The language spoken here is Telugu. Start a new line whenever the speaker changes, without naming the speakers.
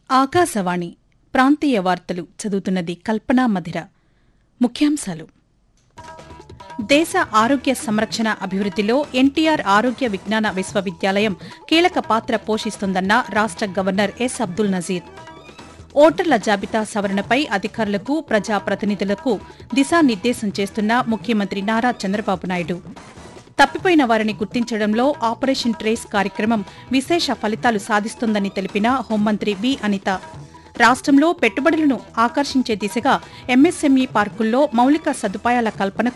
ఆకాశవాణి ప్రాంతీయ వార్తలు చదువుతున్నది కల్పనా మధిర ముఖ్యాంశాలు దేశ ఆరోగ్య సంరక్షణ అభివృద్దిలో ఎన్టీఆర్ ఆరోగ్య విజ్ఞాన విశ్వవిద్యాలయం కీలక పాత్ర పోషిస్తోందన్న రాష్ట గవర్నర్ ఎస్ అబ్దుల్ నజీర్ ఓటర్ల జాబితా సవరణపై అధికారులకు ప్రజాప్రతినిధులకు దిశానిర్దేశం చేస్తున్న ముఖ్యమంత్రి నారా చంద్రబాబు నాయుడు తప్పిపోయిన వారిని గుర్తించడంలో ఆపరేషన్ ట్రేస్ కార్యక్రమం విశేష ఫలితాలు సాధిస్తోందని తెలిపిన హోంమంత్రి వి అనిత రాష్ట్రంలో పెట్టుబడులను ఆకర్షించే దిశగా ఎంఎస్ఎంఈ పార్కుల్లో మౌలిక సదుపాయాల కల్పనకు